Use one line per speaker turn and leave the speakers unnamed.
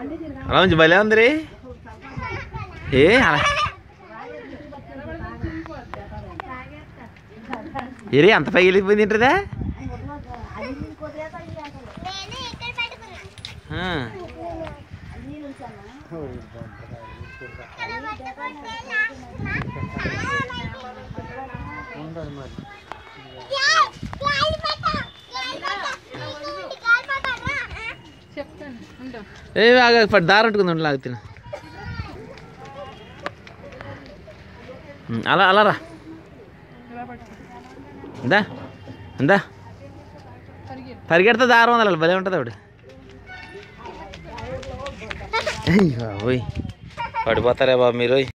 అలా ఉంచి భలే ఉంది రే ఏ అలా ఏరే అంత పైకి వెళ్ళిపోయింది ఏంటదా ఆ.
చెప్తాను ఉండు
ఏ బాగా పడి దారి అంటుకుంది లాగుతున్నా అలా అలా రా
ఇలా పట్టుకో
ఇందా ఇందా
పరిగె
పరిగెడితే దారం ఉంది అలా భలే ఉంటుంది ఆవిడ అయ్యో బాబోయ్ పడిపోతారే బాబు మీరు